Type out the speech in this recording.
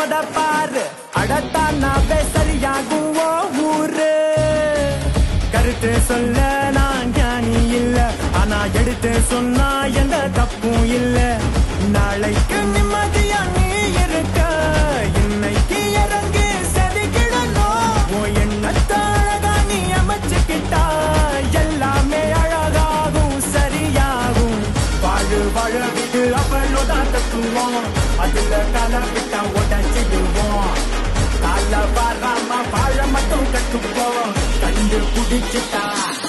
முத பாரு அடத்தானாவே சரியாகும் ஓ ஊரு கருத்து சொல்ல நான் ஞானி இல்ல ஆனா எடுத்து சொன்னா எந்த தப்பும் இல்ல நாளைக்கு நிம்மதியா நீ இருக்க இன்னைக்கு இறங்கி செதுக்கிடணும் உன் எண்ணத்தை அழகா நீ அமைச்சுக்கிட்டா எல்லாமே அழகாகும் சரியாகும் வாழு வாழவிட்டு அவளோதான் தத்துவோம் அதுல கலப்பிட்டா உடச்சிடுவோம் கால வராம வாழ மட்டும் கட்டுப்போம் கண்டு குடிச்சுட்டா